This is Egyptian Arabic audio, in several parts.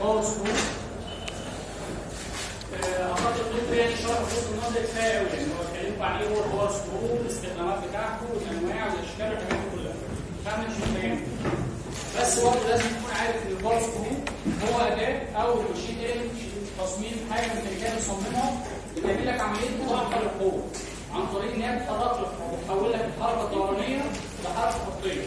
باور سكرو آه، اعتقد دول يعني شرح جزء النظري كفايه قوي يعني هو اتكلموا عليه هو الباور سكرو الاستخدامات بتاعته والانواع والاشكال والحاجات دي كلها فاهم مش محتاجين بس برضه لازم تكون عارف ان الباور سكرو هو اداه او ماشين ايه تصميم حاجه من اللي كان بيصممها بتعمل لك عمليه مضاعفه للقوه عن طريق ان هي بتحرك لك بتحول لك الحركه الدورانيه لحركه خطيه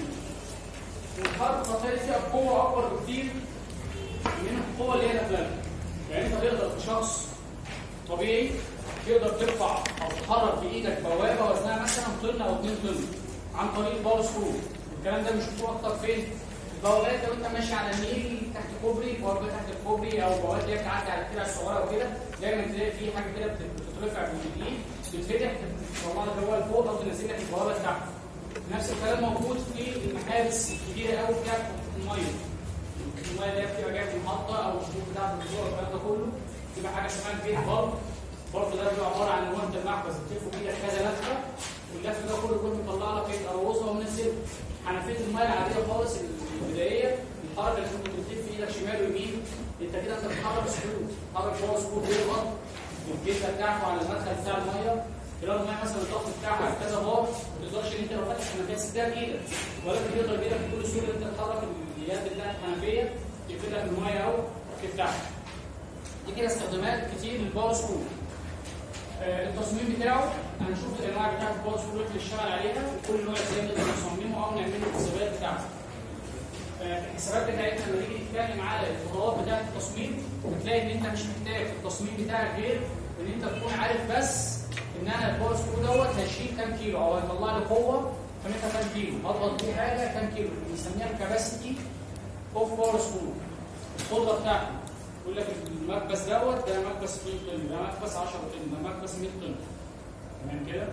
والحركه الخطيه دي فيها قوه اكبر بكتير من القوه اللي هي داخلها يعني انت تقدر كشخص طبيعي تقدر ترفع او تحرك بايدك بوابه وزنها مثلا طن او 2 طن عن طريق الباور سكرو الكلام ده بنشوفه اكتر فين؟ البوابات لو انت ماشي على النيل تحت كوبري بوابه تحت الكوبري او بوابات اللي هي بتعدي على الترع الصغيره وكده دايما تلاقي في حاجه كده بت- بتترفع بالايد بتتفتح تطلع لك هو لفوق او تنزل لك البوابه تحت نفس الكلام موجود في المحابس الكبيره قوي بتاعت الميه الميه اللي هي بتبقى جايه من المحطه او الشروط بتاعت الدكتور والكلام ده كله بتبقى حاجه اسمها البيت بارد البارد ده بيبقى عباره عن ان هو انت المحبس بتلفه بايدك كذا لفه واللف ده كله كله مطلع لك ايه قروصه ومنزل حنفيه الميه العاديه خالص البدائيه الحركه اللي انت بتلف ايدك شمال ويمين انت كده انت بتحرك سكرو بتحرك باور سكرو بيضغط الجيزه بتاعته على المدخل بتاع الميه خلال الميه مثلا الضغط بتاعها كذا بار ما تقدرش ان انت لو فاتح الحنفيه تسدها بايدك ولكن تقدر بايدك بكل سهوله ان انت تحرك اليد بتاعت الحنفيه تقفل لك الميه او تفتحها دي كده استخدامات كتير للباور سكرو آه، التصميم بتاعه هنشوف الانواع بتاعت الباور سكرو اللي بنشتغل عليها وكل نوع ازاي نقدر نصممه او نعمل له الحسابات بتاعته آه، الحسابات بتاعتنا لما نيجي نتكلم على الخطوات بتاعت التصميم بتلاقي ان انت مش محتاج في التصميم بتاعك غير ان انت تكون عارف بس ان انا الباور سكرو دوت هيشيل كام كيلو او هيطلع لي قوه قيمتها كام كيلو هضغط بيه حاجه كام كيلو بنسميها الكباسيتي اوف باور سكرو القدره بتاعته يقول لك المكبس دوت ده مكبس 2 طن ده مكبس 10 طن ده مكبس 100 طن تمام كده؟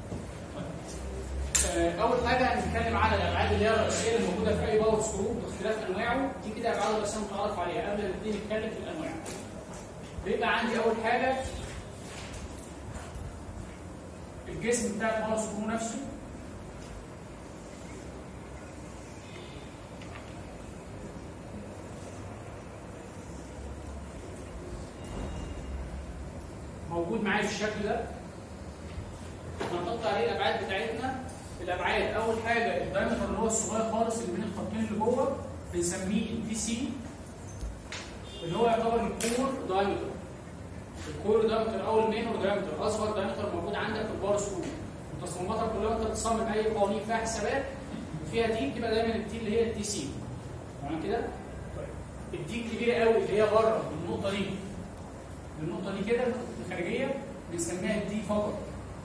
آه، اول حاجه هنتكلم على الابعاد اللي هي الرئيسيه اللي موجوده في اي باور سكرو باختلاف انواعه دي كده ابعاد الرئيسيه متعرف عليها قبل ما نبتدي نتكلم في الانواع بيبقى عندي اول حاجه الجسم بتاع الباور سكرو نفسه موجود معايا بالشكل ده هنحط عليه الابعاد بتاعتنا الابعاد اول حاجه الدايمتر اللي هو الصغير خالص اللي بين الخطين اللي جوه بنسميه الدي سي اللي هو يعتبر الكور دايمتر الكور دايمتر او المينور دايمتر اصغر دايمتر موجود عندك في البار سكرو وتصميماتك كلها انت بتصمم اي قوانين فيها حسابات وفيها دي بتبقى دايما الدي اللي هي الدي سي تمام كده؟ طيب الدي الكبيره قوي اللي هي بره النقطه دي النقطه دي كده الخارجيه بنسميها الدي فقط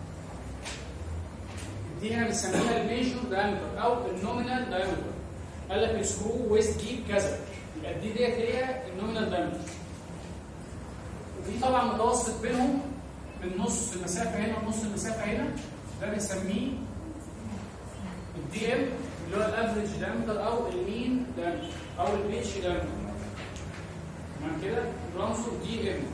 دي هنا بنسميها الميجور دايمتر او النومينال دايمتر قال لك السكرو ويست ديب كذا يبقى الدي ديت هي النومينال دايمتر وفي طبعا متوسط بينهم من نص المسافه هنا ونص المسافه هنا ده بنسميه الدي ام اللي هو الافريج دايمتر او المين دايمتر او البيتش دايمتر تمام كده رمزه دي ام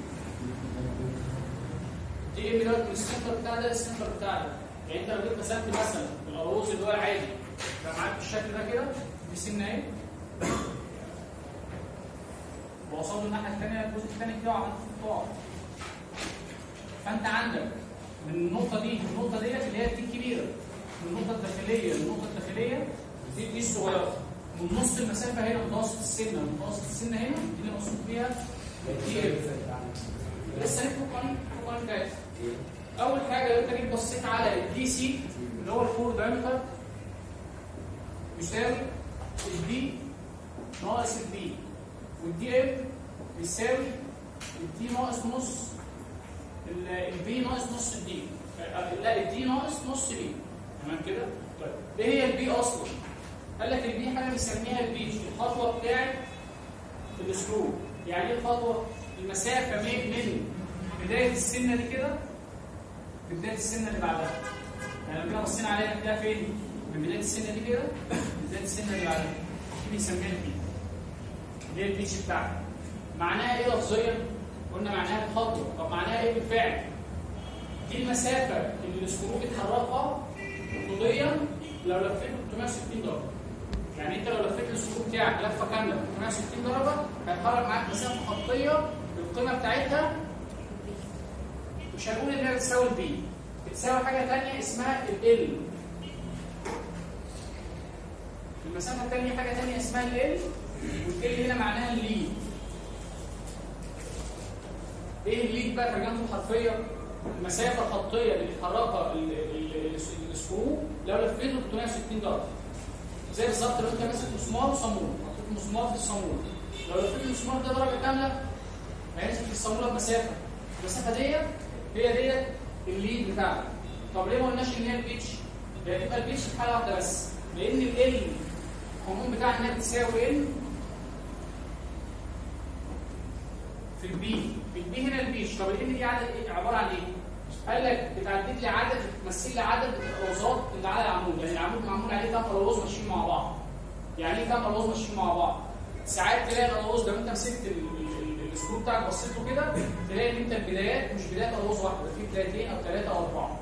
دي ام دوت من السنتر بتاع ده للسنتر بتاع ده يعني انت لو جيت مسكت مثلا القروص اللي هو العادي ده معاك بالشكل ده كده دي سنه ايه؟ ووصل له الناحيه الثانيه الجزء الثاني بتاعه عملت تقع فانت عندك من النقطه دي النقطه ديت اللي هي دي الكبيره من النقطه الداخليه للنقطه الداخليه دي دي الصغيره من نص المسافه هنا متوسط السنه متوسط السنه هنا دي اللي مقصود بيها دي ام لسه هنكتب قوانين القوانين بتاعتها اول حاجه لو انت جيت بصيت على الدي سي اللي هو الكور دايمتر يساوي الدي ناقص البي والدي ام بيساوي الدي ناقص نص البي ناقص نص الدي لا الدي ناقص نص بي تمام كده؟ طيب ايه هي البي اصلا؟ قال لك البي حاجه بنسميها البيتش الخطوه بتاعت السكرو يعني ايه الخطوه؟ المسافه من من بدايه السنه دي كده بدايه السنه اللي بعدها يعني لو جينا بصينا عليها نلاقيها فين؟ من بدايه السنه دي كده بدايه السنه اللي بعدها دي بنسميها البي اللي هي البيتش بتاعتها معناها ايه لفظيا؟ قلنا معناها الخطوه طب معناها ايه بالفعل؟ دي المسافه اللي السكرو بيتحركها طوليا لو لفيته 360 درجه يعني انت لو لفيت السكرو بتاعك لفه كامله 360 درجه هيتحرك معاك مسافه خطيه القيمه بتاعتها مش هنقول ان هي بتساوي البي بتساوي حاجه ثانيه اسمها ال المسافه الثانيه حاجه ثانيه اسمها ال والال هنا معناها الليد ايه الليد بقى ترجمته الحرفيه المسافه الخطيه اللي بيتحركها ال- ال- ال- السكرو لو لفيته 360 درجه زي بالظبط لو انت ماسك مسمار وصامول حطيت مسمار في الصامول لو لفيت المسمار ده درجه كامله هينزل في الصاموله بمسافه المسافه ديت هي ديت الليد بتاعك طب ليه ما قلناش ان هي البيتش؟ هي تبقى البيتش في حاله واحده بس لان ال القانون بتاع انها بتساوي ال في البي في البي هنا البيتش طب ال دي عدد ايه عباره عن ايه؟ قال لك بتعدد لي عدد بتمثل لي عدد الالوظات اللي على العمود يعني العمود معمول عليه كام الوظ ماشيين مع بعض يعني ايه كام الوظ ماشيين مع بعض ساعات تلاقي الالوظ لو انت مسكت ال- ال- ال- السكرو بتاعك بصيت له كده تلاقي ان انت البدايات مش بدايات الوظ واحده في بدايتين او ثلاثه او اربعه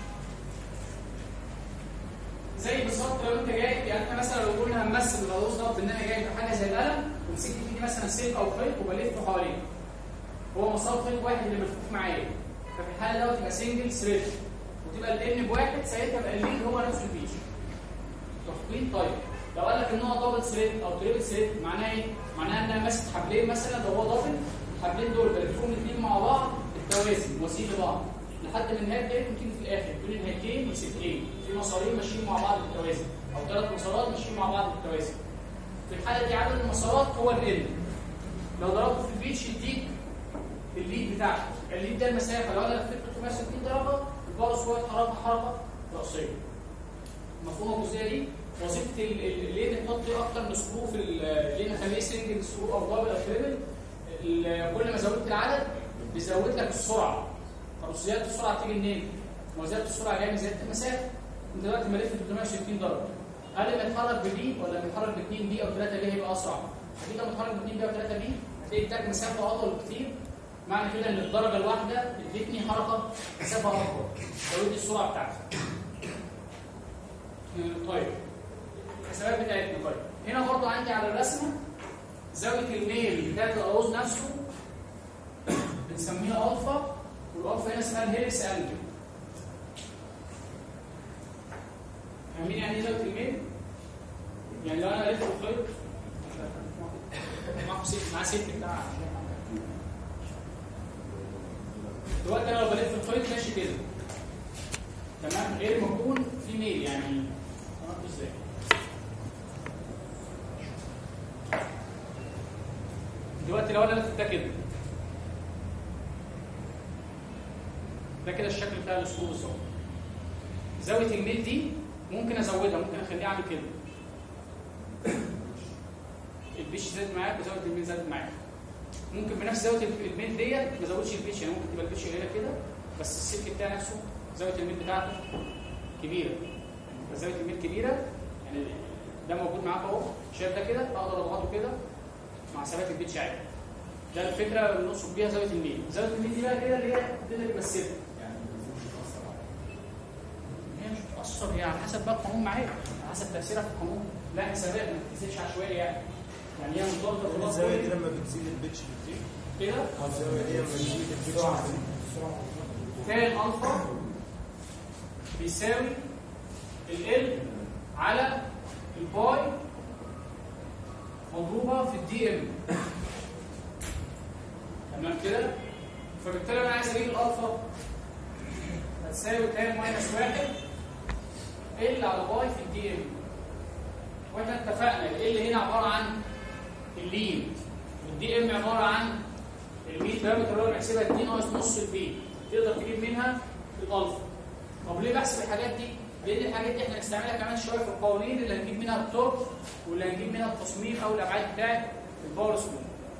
زي بالظبط لو انت جايب يعني انت مثلا لو قلنا هنمثل الالوظ ده بان انا جايب حاجه زي القلم ومسكت في ايدي مثلا سيف او خيط وبلفه حواليه هو مسار خيط واحد اللي ملفوف معايا ففي الحاله دوت يبقى سنجل ثريد وتبقى الان بواحد ساعتها يبقى الليد هو نفس البيتش متفقين طيب لو قال لك ان هو دبل ثريد او تريبل ثريد معناه ايه؟ معناه ان انا ماسك حبلين مثلا لو هو دبل الحبلين دول بلفهم الاثنين مع بعض بالتوازي مواسين لبعض لحد ما النهايه بتاعتهم تيجي في الاخر تكون النهايتين مسكتين في مسارين ماشيين مع بعض بالتوازي او ثلاث مسارات ماشيين مع بعض بالتوازي في الحاله دي عدد المسارات هو ال لو ضربته في البيتش يديك الليد بتاعك الليد ده المسافه لو انا لفيت 360 درجه البارس هو يتحرك حركه راسيه مفهوم الجزئيه دي وظيفه ال- ال- ليه نحط اكتر من سكرو في ال- ليه نخليه سنجل سكرو او دبل او تريبل ال- كل ما زودت العدد بيزود لك السرعه طب زياده السرعه بتيجي منين؟ ما هو زياده السرعه جايه من زياده المسافه انت دلوقتي ملف 360 درجه هل لما يتحرك ببي ولا لما يتحرك ب 2 بي او 3 بي هيبقى اسرع؟ اكيد لما يتحرك ب 2 بي او 3 بي هتلاقي اداك مسافه اطول بكتير معنى كده ان الدرجه الواحده ادتني حركه مسافه اكبر زودت السرعه بتاعتي. طيب الحسابات بتاعتنا طيب هنا برضو عندي على الرسمه زاويه الميل بتاعت القوس نفسه بنسميها الفا والالفا هنا اسمها الهيلكس انجل فاهمين يعني ايه زاويه الميل؟ يعني لو انا بلف الخيط معاه سلك معاه سلك بتاع دلوقتي انا لو بلف الخيط ماشي كده تمام غير ما يكون في ميل يعني تمام ازاي؟ دلوقتي لو انا لفت ده كده ده كده الشكل بتاع الاسطول بالظبط زاويه الميل دي ممكن ازودها ممكن اخليها اعمل كده البيش زاد معاك وزاويه الميل زادت معاك ممكن بنفس زاويه الميل ديت ما ازودش البيش يعني ممكن تبقى البيش قليله كده بس السلك بتاعي نفسه زاويه الميل بتاعته كبيره يعني زاويه الميل كبيره يعني ده موجود معاك اهو شايف ده كده اقدر اضغطه كده مع ثبات البيتش عادي ده الفكره اللي نقصد بيها زاويه الميل زاويه الميل دي بقى كده اللي هي دي اللي بتمثلها هي مش بتاثر هي على حسب بقى القانون معاك على حسب تاثيرها في القانون لا حسابات ما بتحسبش عشوائي يعني يعني هي مرتبطه بالوقت الزاويه دي لما بتزيد البيتش بتزيد كده الزاويه دي لما بتزيد البيتش بتزيد تان الفا بيساوي ال على الباي مضروبه في الدي ام تمام كده فبالتالي انا عايز اجيب الالفا هتساوي تان ماينس واحد ال على باي في الدي ام واحنا اتفقنا ال هنا عباره عن اللين والدي ام عباره عن ال 100 بارامتر اللي هو بنحسبها دي ناقص نص البي تقدر تجيب منها الالفا طب ليه بحسب الحاجات دي؟ لان الحاجات دي احنا هنستعملها كمان شويه في القوانين اللي هنجيب منها التورك واللي هنجيب منها التصميم او الابعاد بتاعت الباور سكرو.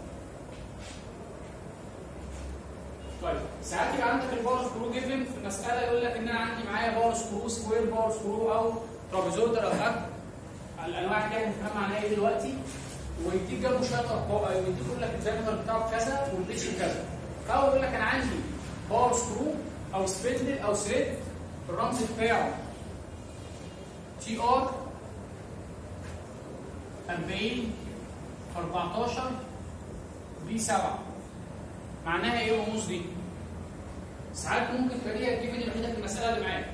طيب ساعات يبقى عندك الباور سكرو جيفن في المساله يقول لك ان انا عندي معايا باور سكرو سكوير باور سكرو او ترابيزويدال او اكل الانواع دي هنفهم معناها ايه دلوقتي ويديك جنبه شويه ارقام ويديك يقول لك الدايمتر بتاعه كذا والبيتش كذا او يقول لك انا عندي باور سكرو او سبندل او ثريد الرمز بتاعه تي ار 40 في 14 دي 7 معناها ايه الرموز دي؟ ساعات ممكن تلاقيها الجيفن الوحيده في المساله اللي معاك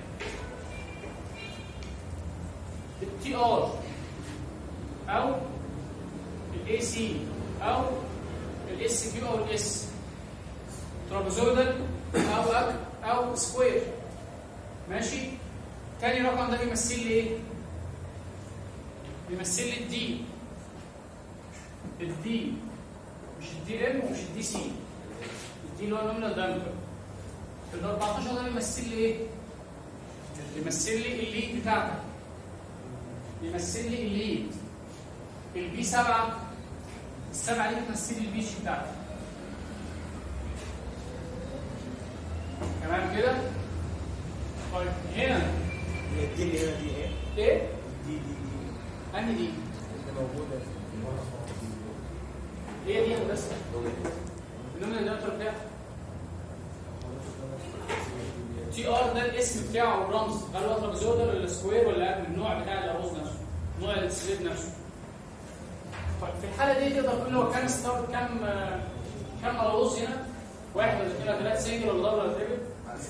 التي ار او الاي سي او الاس كيو او الاس ترابيزويدال او أك او سكوير ماشي تاني رقم ده بيمثل لي ايه بيمثل لي الدي الدي مش الدي ام ومش الدي سي الدي اللي هو النومينال دامبر ال 14 ده بيمثل لي ايه بيمثل لي الليد بتاعتك بيمثل لي الليد البي 7 السبعه دي بتمثل لي البيتش بتاعتك تمام كده طيب هنا هي الدي اللي هنا دي ايه؟ ايه دي دي دي انهي دي اللي موجوده هي دي بس النومينال دامبر بتاعك تي ار ده الاسم بتاعه والرمز هل هو ترابيزويدال ولا سكوير ولا النوع بتاع الارز نفسه نوع السليب نفسه طيب في الحاله دي تقدر تقول له كام ستار كام آه، كام ارز هنا واحد ولا اثنين ولا ثلاثه سنجل ولا دبل ولا تريبل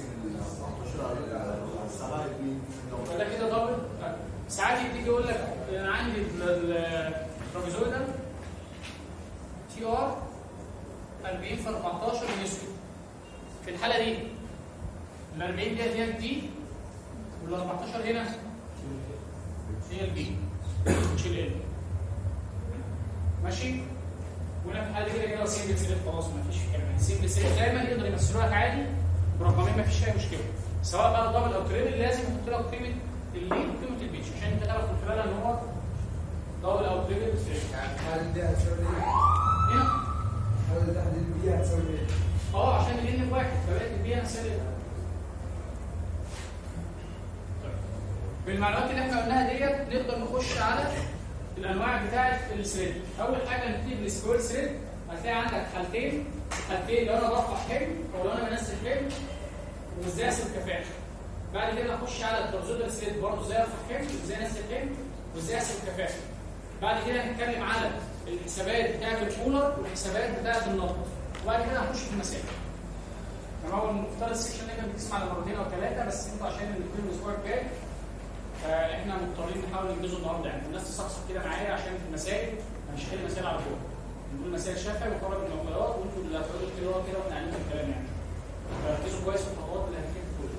ولا كده دبل طيب. ساعات يديك يقول لك انا عندي الترابيزويدال تي ار 40 في 14 نسبه في الحاله دي ال 40 ديت هي الدي وال 14 هنا هي البي مش ال ال ماشي وهنا في الحاله دي كده كده سنجل سيلف خلاص ما فيش كلام سنجل سيلف دايما يقدر يمثلوا لك عادي برقمين ما فيش اي مشكله سواء بقى دبل او تريبل لازم يحط لك قيمه الليد وقيمه البيتش عشان انت تعرف من خلالها ان هو دبل او تريبل سيلف يعني هل ده هتساوي ايه؟ هنا هل ده تحديد دي هتساوي ايه؟ اه عشان الان بواحد فبقت البي هنسلم بالمعلومات اللي احنا قلناها ديت نقدر نخش على الانواع بتاعه الثريد اول حاجه نبتدي بالسكوير ثريد هتلاقي عندك حالتين حالتين لو انا برفع حمل او لو انا بنزل حمل وازاي احسب الكفاءه بعد كده نخش على الترابيزويدال ثريد برضه ازاي ارفع حمل وازاي انزل حمل وازاي احسب الكفاءه بعد كده هنتكلم على الحسابات بتاعه الكولر والحسابات بتاعه النقط وبعد كده هنخش في المسائل تمام هو المفترض السكشن ده كان بتسمع على مرتين او ثلاثه بس انتوا عشان الاثنين الاسبوع الجاي فاحنا مضطرين نحاول ننجزه النهارده يعني الناس تصحصح كده معايا عشان في المسائل انا مش هحل مسائل على طول نقول مسائل شفا ونخرج المعطيات وانتوا اللي هتقعدوا كده كده واحنا قاعدين في الكلام يعني فركزوا كويس في الخطوات اللي هتكتب كلها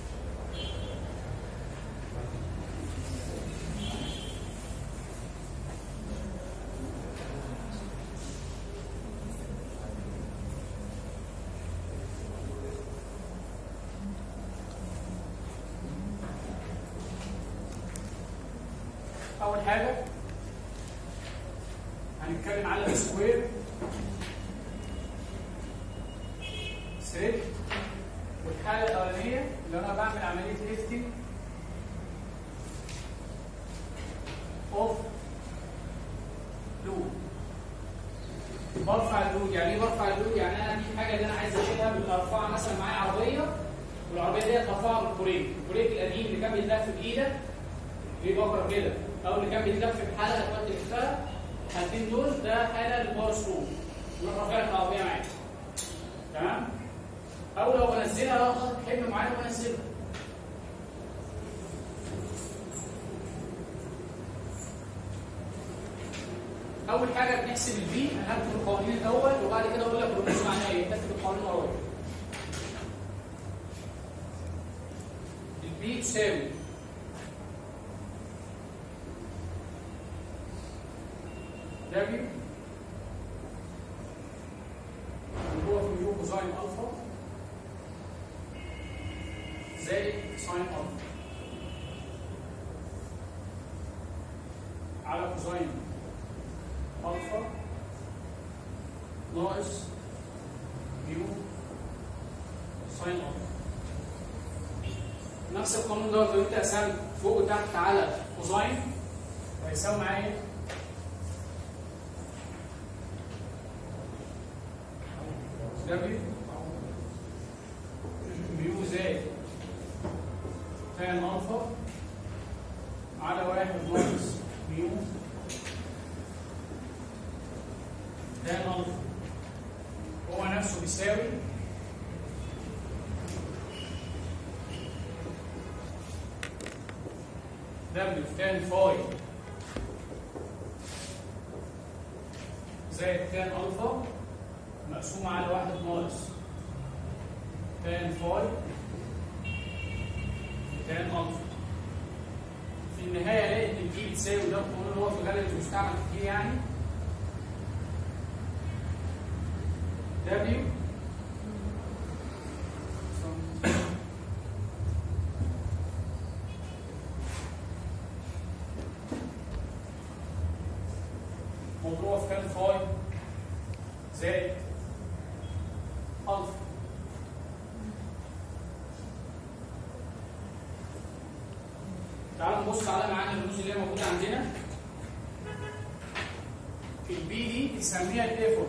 اول حاجه هنتكلم على السكوير ثريد والحاله الاولانيه اللي انا بعمل عمليه ليفتنج اوف لود برفع اللود يعني ايه برفع اللود يعني انا دي حاجه اللي انا عايز اشيلها بالارفعها مثلا معايا عربيه والعربيه ديت هرفعها بالبريك البريك القديم اللي كان بيتلف بايدك في بكره كده او اللي كان بيتلف بحاله دلوقتي لفتها الحالتين دول ده حاله للباور سكرو يروح رافع لك العربيه معاك تمام او لو بنزلها لو خدت حمل معين بنزلها اول حاجه بنحسب البي هنكتب القوانين الاول وبعد كده اقول لك الرموز معناها ايه تكتب القوانين ورايا البي تساوي W اللي هو في ميو كوزاين الفا زائد ساين الفا على كوزاين الفا ناقص ميو ساين الفا نفس القانون دوت لو انت قسمت فوق وتحت على كوزاين هيساوي معايا ايه؟ W ميو زائد تان الفا على واحد ناقص ميو بيساوي دبليو في تان فاي زائد تان الفا مقسوم على واحد ناقص تان فاي في تان الفا في النهايه الاقي ان الجي بتساوي ده القانون اللي هو في الغالب المستعمل كتير يعني دبليو مضروبة في كام فاي زائد ألفا تعالوا نبص على معاني الرموز اللي هي موجودة عندنا البي دي بنسميها الايفورت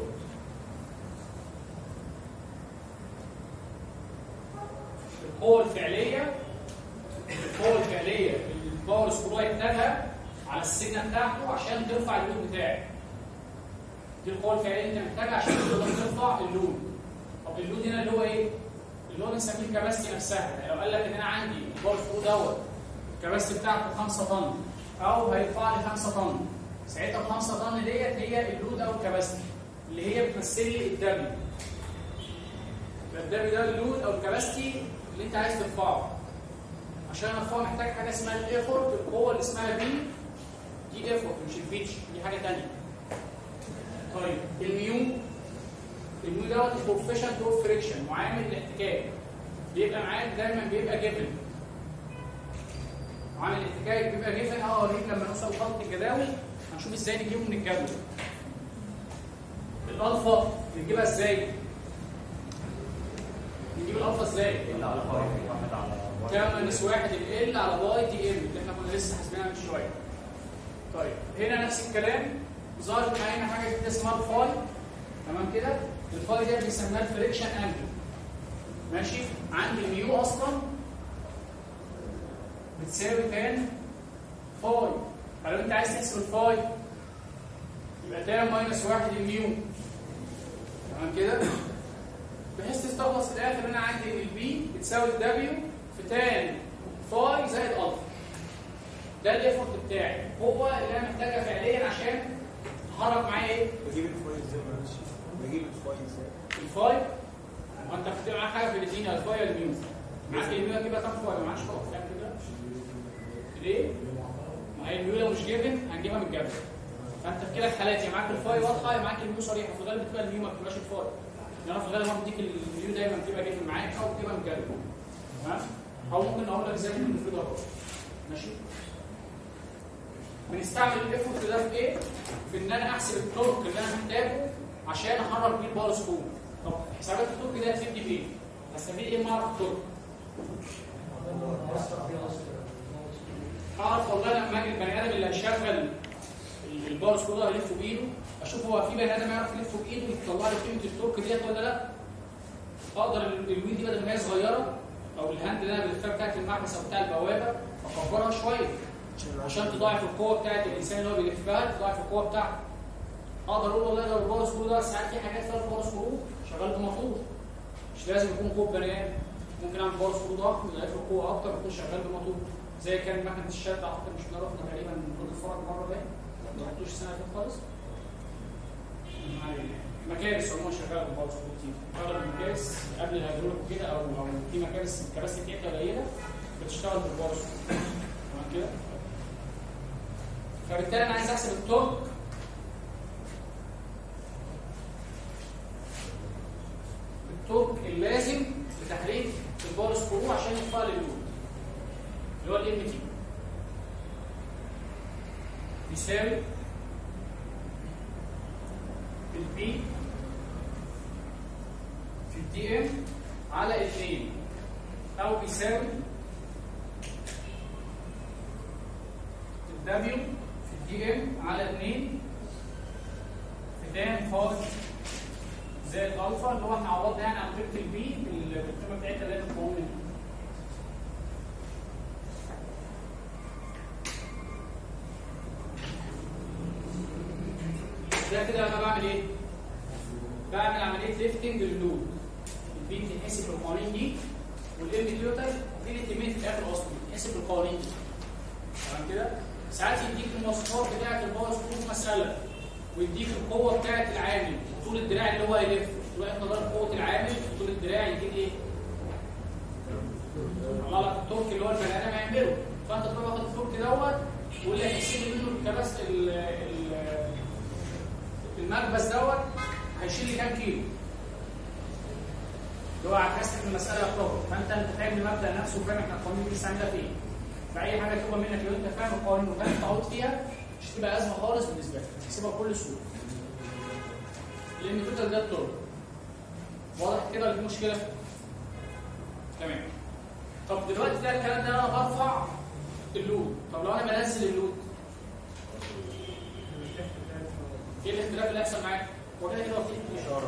القوة الفعلية القوة الفعلية اللي الباور سكرو هيحتاجها على السنة بتاعته عشان ترفع اللود بتاعك دي القوة الفعلية اللي انت محتاجها عشان تقدر ترفع اللود طب اللود هنا اللي هو ايه؟ اللي هو بنسميه الكباستي نفسها يعني لو قال لك ان انا عندي الباور سكرو دوت الكباستي بتاعته 5 طن او هيرفع لي 5 طن ساعتها ال 5 طن ديت هي اللود او الكباستي اللي هي بتمثل لي الدبليو الدبليو ده اللود او الكباستي اللي انت عايز ترفعه عشان ارفعه محتاج حاجه اسمها الايفورت القوه اللي اسمها بي دي ايفورت مش الفيتش دي حاجه ثانيه طيب الميو الميو دوت الكوفيشنت اوف فريكشن معامل الاحتكاك بيبقى معاك دايما بيبقى جيفن معامل الاحتكاك بيبقى جيفن اه اوريك لما نوصل لخط الجداول هنشوف ازاي نجيبه من الجدول الالفا نجيبها ازاي نجيب الالفا ازاي اللي على فاي واحد على كام ماينس واحد ال ال على باي دي ام اللي احنا كنا لسه حاسبينها من شويه. طيب هنا نفس الكلام ظهرت معانا حاجه جديده اسمها الفاي تمام كده؟ الفاي دي بنسميها الفريكشن انجل ماشي؟ عندي الميو اصلا بتساوي تان فاي فلو انت عايز تحسب الفاي يبقى تان ماينس واحد الميو تمام كده؟ بحيث تستخلص في الاخر انا عندي ان البي بتساوي الدبليو في تان فاي زائد الفا ده الايفورت بتاعي هو اللي انا محتاجها فعليا عشان تحرك معايا ايه؟ بجيب الفاي ازاي معلش بجيب الفاي ازاي الفاي هو انت بتبقى معاك حاجه في الاثنين يا الفاي يا الميو معاك الميو هتجيبها كام فاي ما معكش فاي فاهم كده؟ ليه؟ ما هي الميو لو مش جيفن هنجيبها من الجبل فانت في كلا الحالات يا معاك الفاي واضحه يا معاك الميو صريحه في الغالب بتبقى الميو ما بتبقاش الفاي لان في الغالب هو بيديك الميو دايما بتبقى جيفن معاك او بتبقى من الجبل تمام؟ او ممكن اقول لك ازاي ممكن نفرضها برضه ماشي؟ بنستعمل الايفورت ده في ايه؟ في ان انا احسب التورك اللي انا محتاجه عشان احرك بيه الباور سكرو. طب حسابات التورك دي هتفيدني في ايه؟ هستفيد ايه لما اعرف التورك؟ اعرف والله لما اجي البني ادم اللي هيشغل الباور سكرو ده هيلفه بايده اشوف هو في بني ادم يعرف يلفه بايده يطلع لي قيمه التورك ديت ولا لا؟ اقدر الويل دي بدل ما هي صغيره او الهاند اللي انا بلفها بتاعت المعكس او بتاع البوابه اكبرها شويه عشان تضاعف القوه بتاعت الانسان اللي هو بيلفها تضاعف القوه بتاعته اقدر اقول والله لو الباور سكرو ده ساعات في حاجات فيها الباور سكرو شغال بموتور مش لازم يكون قوه بني ادم ممكن اعمل باور سكرو ضخم يضاعف القوه اكتر يكون شغال بموتور زي كان مكنه الشد اعتقد مش كنا رحنا تقريبا كل الفرق مره باين ما رحتوش السنه اللي فاتت خالص مكابس عموما شغاله بالباور سكرو كتير اغلب المكابس قبل الهيدروليك وكده او او في مكابس الكباسيتي بتاعتها قليله بتشتغل بالباور سكرو تمام كده فبالتالي انا عايز احسب التورك التورك اللازم لتحريك الباور سكرو عشان يرفع لي اللود اللي هو الام تي يساوي البي في الدي ام على 2 او بيساوي الدبليو في الدي ام على 2 في تان فاضل زائد الفا اللي هو احنا عوضنا يعني عن قيمه البي بالقيمه بتاعتها اللي هي متكونه ده كده انا بعمل ايه؟ بعمل عمليه عمليه ليفتنج لللود البي بتتحسب بالقوانين دي والام توتال دي اللي تهمني في الاخر اصلا بتتحسب بالقوانين دي تمام كده ساعات يديك المواصفات بتاعه الباور سكرو مساله ويديك القوه بتاعه العامل طول الدراع اللي هو هيلف تروح انت ضارب قوه العامل طول الدراع يديك ايه؟ عمل لك التورك اللي هو البني ادم هيعمله فانت تروح واخد التورك دوت واللي هيحسب منه الكباس ال- ال- المكبس دوت هيشيل لي كام كيلو اللي هو عكست المساله يعتبر فانت انت فاهم المبدا نفسه وفاهم احنا القوانين دي عامله فين فاي حاجه تبقى منك لو انت فاهم القوانين وفاهم تعود فيها مش تبقى ازمه خالص بالنسبه لك تحسبها بكل سهوله لان توتال ده الطرق واضح كده ولا في مشكله تمام طب دلوقتي ده الكلام ده انا برفع اللود طب لو انا بنزل اللود ايه الاختلاف اللي هيحصل معاك؟ هو كده كده في اشاره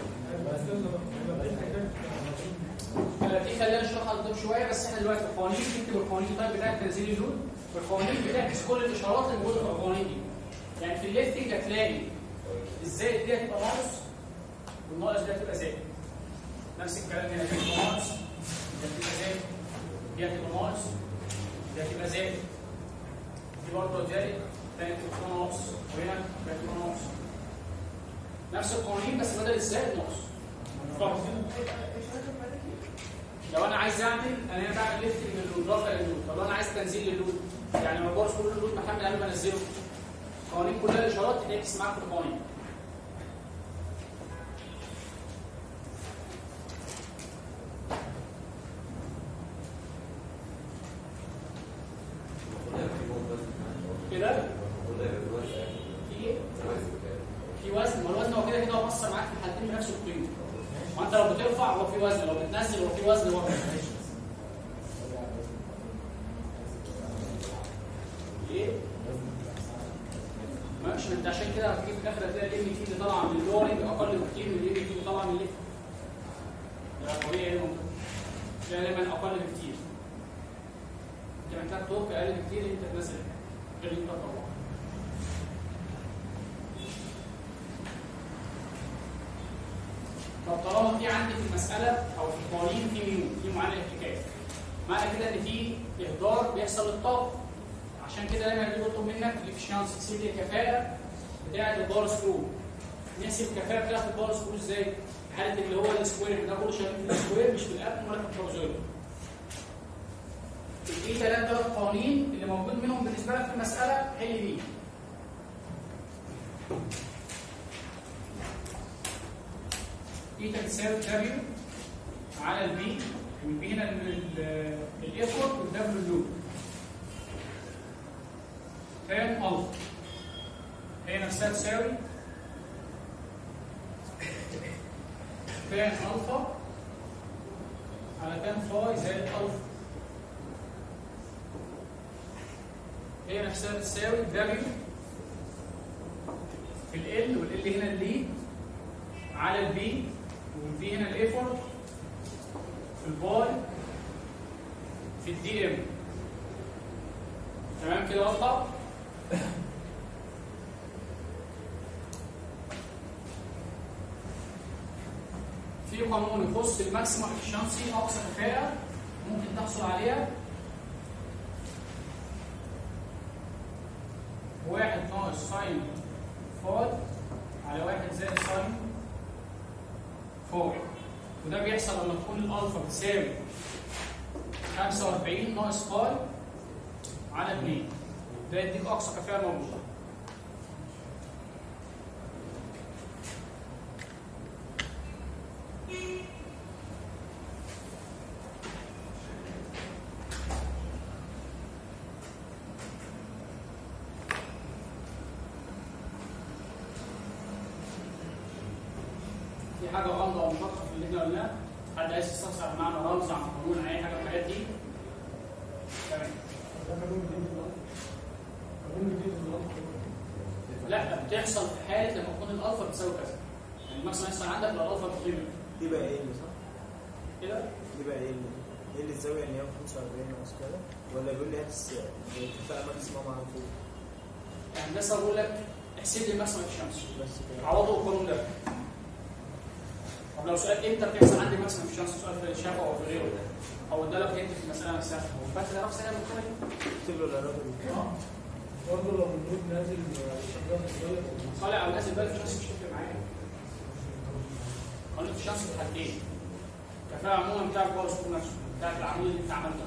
دي خلينا نشرحها قدام شويه بس احنا دلوقتي القوانين نكتب القوانين طيب بتاعت تنزيل اللود القوانين بتعكس كل الاشارات اللي موجوده في القوانين دي يعني في الليفتنج هتلاقي الزائد دي هتبقى ناقص والناقص ده هتبقى زائد نفس الكلام هنا دي هتبقى ناقص دي هتبقى زائد دي هتبقى ناقص دي هتبقى زائد دي برضه زائد تاني تبقى ناقص وهنا دي هتبقى ناقص نفس القوانين بس بدل الزائد ناقص فقط لو انا عايز اعمل انا هنا بعمل ليفت لللود رافع لللود طب لو انا عايز تنزيل للود يعني لما بورس كل اللود محمل انا بنزله قوانين كلها الاشارات تتعكس معاك في القوانين كده في ايه؟ في وزن ما الوزن هو كده كده هو مصر معاك في الحالتين بنفس القيمه وانت لو بترفع هو في وزن لو بتنزل هو في وزن برضه ايه؟ ماشي انت عشان كده هتجيب في الاخر هتلاقي الام تي اللي طالعه من اللورنج اقل بكتير من الام تي اللي طالعه من الليفت ده طبيعي يعني تلاقي دايما اقل بكتير انت محتاج تورك اقل بكتير انت تنزل غير انت تطلع طب طالما في عندي في المساله او في القوانين في ميو في معامله احتكاك معنى كده ان في اهدار بيحصل للطاقه عشان كده دايما اللي بيطلب منك الافشنسي تسيب لي الكفاءه بتاعه البار سكرو نحسب الكفاءه بتاعه البار سكرو ازاي؟ في حاله اللي هو السكوير ده كله شغال في السكوير مش في الابن ولا في الترابيزويد في ثلاث ثلاث قوانين اللي موجود منهم بالنسبه لك في المساله حل بيه ايتا تساوي دبليو على البي والبي هنا الايفورت والدبليو اللود تان الفا هي نفسها تساوي تان الفا على تان فاي زائد الفا هي نفسها تساوي دبليو في ال والال هنا الليد على البي والبي هنا الايفورت في الباي في الدي ام تمام كده واضحه في قانون يخص الماكسيمم افشنسي اقصى كفاءه ممكن تحصل عليها واحد ناقص ساين فاي على واحد زائد ساين فوق وده بيحصل لما تكون الالفا بتساوي 45 ناقص فاي على 2 ده يديك اقصى كفاءه موجوده في حاجه غامضه او مشقه في اللي احنا قلناه حد عايز يستفسر معنى رمز عن قانون عن اي حاجه من الحاجات دي تمام لا بتحصل في حاله لما تكون الالفا بتساوي كذا يعني مثلا يحصل عندك لو الالفا بتقيم دي بقى ايه اللي صح؟ كده دي بقى ايه اللي ايه اللي الزاويه ان هي 45 ناقص كده ولا بيقول لي هات الس- الكفاءه ماكسيموم على طول يعني بس بقول لك احسب لي الماكسيمم افشنسي بس كده عوضه القانون ده لو سؤال امتى بتحصل عندي ماكسيمم شانس سؤال في الشفا او في غيره او ادالك انت في المساله نفسها فانت تعرف سنه من كده اكتب له الراجل اه برضه لو النود نازل شغال في الصيف طالع او نازل بالك شانس مش هتفرق معايا قانون الشانس في حاجتين كفاءة عموما بتاع الباور سكول نفسه بتاع العمود اللي انت عملته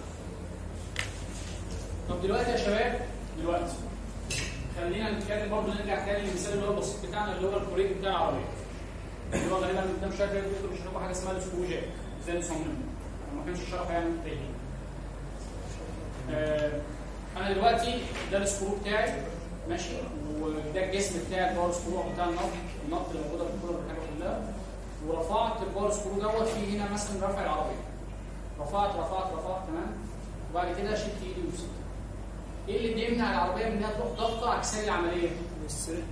طب دلوقتي يا شباب دلوقتي خلينا نتكلم برضه نرجع تاني للمثال اللي هو البسيط بتاعنا اللي هو الكوريك بتاع العربيه اللي هو غالبا قدام شويه كده بيقولوا بيشرحوا حاجه اسمها السكوجات ازاي نصممه ما كانش شرح يعني تاني آه انا دلوقتي ده السكرو بتاعي ماشي وده الجسم بتاعي الباور سكرو بتاع النط النط اللي موجوده في الكوره والحاجه كلها ورفعت الباور سكرو دوت في هنا مثلا رفع العربيه رفعت رفعت رفعت تمام وبعد كده شلت ايدي وسبت ايه اللي بيمنع العربيه من انها تروح ضغطه عكسيه العمليه؟ السرد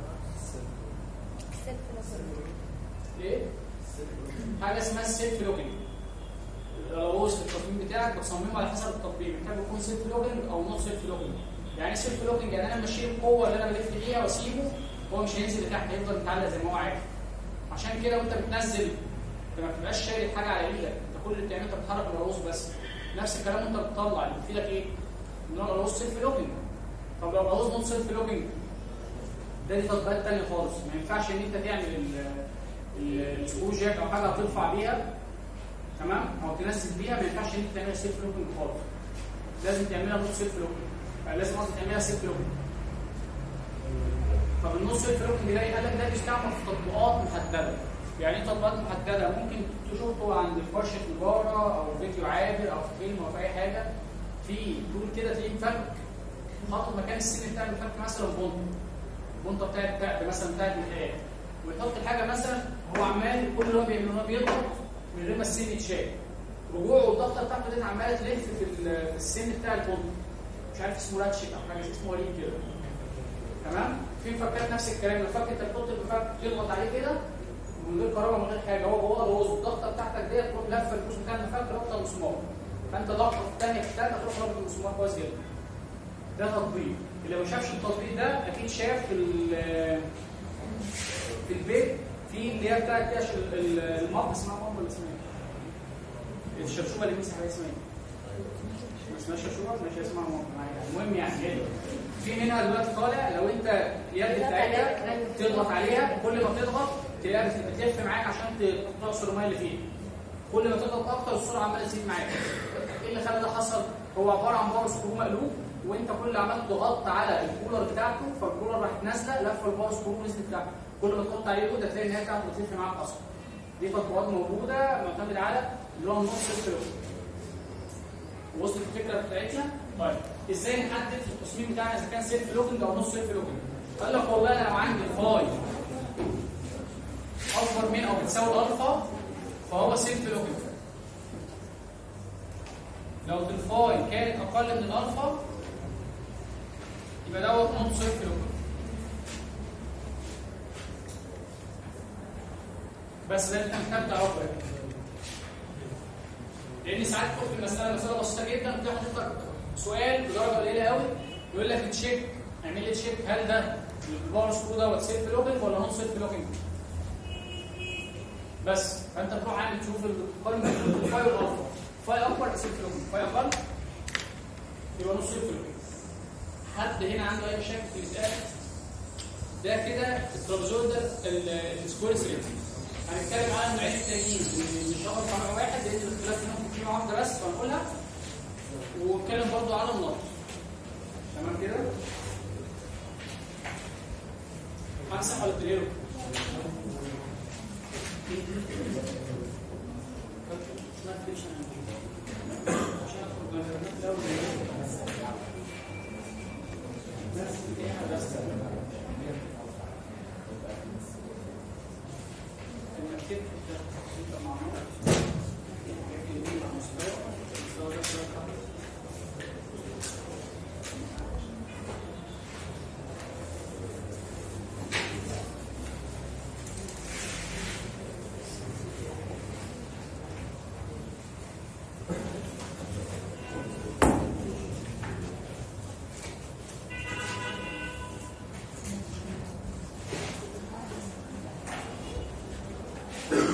ايه؟ حاجه اسمها السيلف لوجينج الغوص في التصميم بتاعك بتصممه على حسب التطبيق محتاج يكون سيلف لوجينج او نوت سيلف لوجينج يعني ايه سيلف لوجينج يعني انا ماشيه بقوه اللي انا بلف بيها واسيبه هو مش هينزل لتحت هيفضل متعلق زي ما هو عادي عشان كده وانت بتنزل انت ما بتبقاش شايل حاجه على ايدك انت كل اللي بتعمله انت بتحرك الغوص بس نفس الكلام وانت بتطلع اللي بيفيدك ايه؟ ان هو الغوص سيلف لوجينج طب لو الغوص نوت سيلف لوجينج ده دي تطبيقات تانية خالص ما ينفعش ان انت تعمل ال- ال- السكرو جاك او حاجه هترفع بيها تمام او تنزل بيها ما ينفعش ان انت تعملها سيلف لوكينج خالص لازم تعملها نص سيلف لوكينج يعني لازم قصدي تعملها سيلف لوكينج طب النص سيلف لوكينج ده إيه؟ قال لك ده بيستعمل في تطبيقات محدده يعني ايه تطبيقات محدده ممكن تشوفه عند فرشه نجاره او فيديو عابر او في فيلم او في اي حاجه في تقول كده تلاقيه مفك حاطط مكان السن بتاع المفك مثلا بونت البونطه بتاعت بتاعت مثلا بتاعت الحياه ويحط الحاجه مثلا هو عمال كل اللي هو بيعمله هو بيضغط من غير ما السن يتشال رجوعه والضغطه بتاعته دي عماله تلف في ال- في السن بتاع البونطه مش عارف اسمه راتشت او حاجه اسمه وليد كده تمام في مفكات نفس الكلام المفك انت بتحط المفك تضغط عليه كده من غير كهرباء من غير حاجه هو جوه هو الضغطه بتاعتك ديت تروح لفه الجزء بتاع المفك رابطه المسمار فانت ضغطه في الثانيه في الثالثه تروح رابط المسمار كويس جدا ده تطبيق اللي ما شافش التطبيق ده اكيد شاف في ال- في البيت في اللي هي بتاعت كده ش- ال- المط اسمها مط ولا اسمها ايه؟ الشرشوبه اللي بيمسح عليها اسمها ايه؟ ما اسمهاش شرشوبه مش اسمها مط معايا. المهم يعني هي دي. في منها دلوقتي طالع لو انت اليد بتاعتها تضغط عليها كل ما تضغط تلاقيها بت- بتلف معاك عشان ت- تعصر الميه اللي فيها كل ما تضغط اكتر السرعه عماله تزيد معاك ايه اللي خلى ده حصل؟ هو عباره عن باور سكرو مقلوب وانت كل اللي عملت ضغطت على الكولر بتاعته فالكولر راحت نازله لفه الباور سكرو نزلت تحت كل ما تحط عليه لود هتلاقي النهايه بتاعته بتلف معاك اصلا دي تطبيقات موجوده معتمده على اللي هو النص الفلوس وصلت الفكره بتاعتنا؟ طيب ازاي نحدد في التصميم بتاعنا اذا كان سيلف لوكينج او نص سيلف لوكينج؟ قال لك والله انا لو عندي فاي اكبر من او بتساوي الالفا فهو سيلف لوكينج لو الفاي كانت اقل من الالفا يبقى دوت نوت سيلف لوكينج بس ده انت محتاج تعرفه يعني. لان ساعات تدخل في المساله مساله بسيطه جدا وتلاقي حضرتك سؤال بدرجه قليله قوي يقول لك تشيك اعمل لي تشيك هل ده الباور سكرو دوت سيلف لوكينج ولا نون سيلف لوكينج بس فانت تروح عامل تشوف القارن بين الفاي والالفا فاي اكبر يبقى سيلف لوكينج فاي اقل يبقى نون سيلف لوكينج حد هنا عنده اي مشاكل في الاسئله ده كده الترابيزون ده ال- السكوير سريت هنتكلم عن النوعين التانيين مش هاخد نوع واحد لان الاختلاف بينهم في كلمه واحده بس فهنقولها ونتكلم برضو على النط تمام كده همسح ولا تغيره ما تكتبش أنا. عشان أدخل جنب الأول. بس كده بس.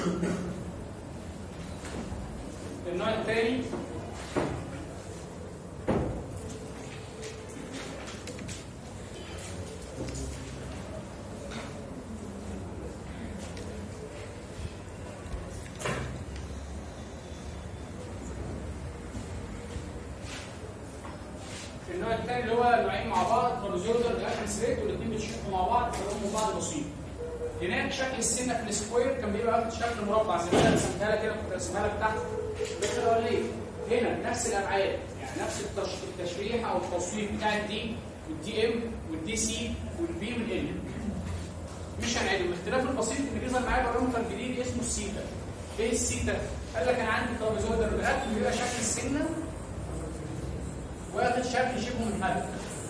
النوع الثاني النوع الثاني اللي هو نوعين مع بعض ترابيزويدال رياكشن ريت والاثنين بيتشقوا مع بعض فهم بعض بسيط هناك شكل السنه في السكوير كان بيبقى واخد شكل مربع زي ما انا رسمتها لك كده كنت رسمها لك تحت بس اقول ليه هنا نفس الابعاد يعني نفس التش- التشريح او التصوير بتاع الدي والدي ام والدي سي والبي والال مش هنعيده الاختلاف البسيط اللي بيظهر معايا بارامتر جديد اسمه السيتا ايه السيتا؟ قال لك انا عندي ترابيزويدال رياكشن بيبقى شكل السنه واخد شكل شبه منحرف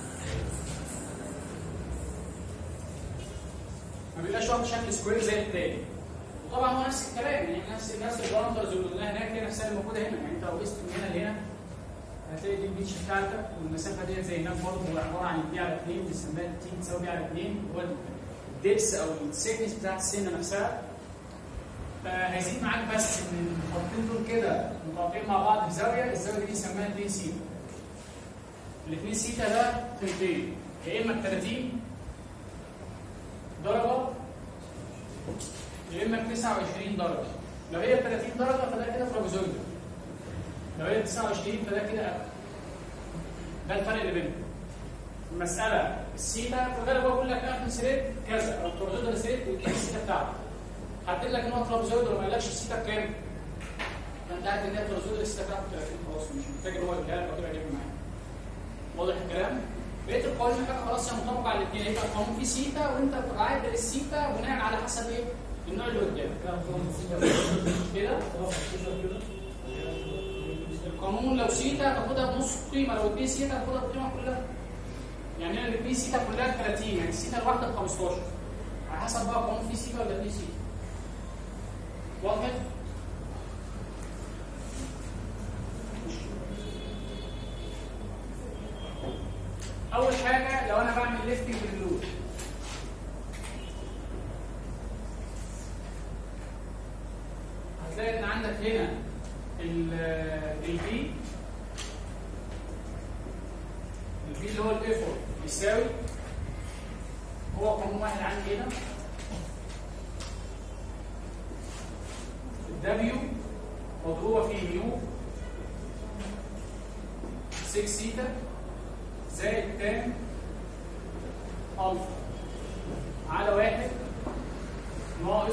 ما بيبقاش واخد شكل سكوير زي التاني وطبعا هو نفس الكلام يعني نفس نفس البارامترز اللي قلناها هناك هي نفسها اللي موجوده هنا يعني انت لو قست من هنا لهنا هتلاقي دي البيتش بتاعتك والمسافه ديت زي هناك برضه هو عباره عن البي على 2 بنسميها تي تساوي بي على 2 هو الدبس او السيكنس بتاعت السنه نفسها فهيزيد معاك بس ان الخطين دول كده متقاطعين مع بعض في زاويه الزاويه دي نسميها 2 سيتا الاثنين سيتا ده قيمتين يا اما ب 30 درجه يا اما ب 29 درجه لو هي ب 30 درجه فده كده ترابيزويدال لو هي ب 29 فده كده أب. ده الفرق اللي بينهم المساله السيتا في الغالب بقول لك اخد سريت كذا او ترابيزويدال سريت وتجيب السيتا بتاعته حدد لك ان هو ترابيزويدال وما قالكش السيتا بكام فانت عارف ان هي ترابيزويدال السيتا بتاعته 30 خلاص مش محتاج ان هو يجيبها لك او تبقى جايبها معاك واضح الكلام؟ بقيه القوانين حاجه خلاص هي مطابقه على الاثنين يبقى القانون فيه سيتا وانت بتعدل السيتا بناء على حسب ايه؟ النوع اللي قدامك كده القانون لو سيتا تاخدها بنص قيمه لو اتنين سيتا تاخدها بالقيمه كلها يعني انا الاثنين سيتا كلها ب 30 يعني السيتا الواحده ب 15 على حسب بقى القانون فيه سيتا ولا اتنين سيتا واضح؟ اول حاجه لو انا بعمل ليفتنج باللود هتلاقي ان عندك هنا البي البي اللي هو الايفور يساوي هو قانون واحد عندي هنا الدبليو مضروبه في ميو 6 سيتا زائد تان الفا على واحد ناقص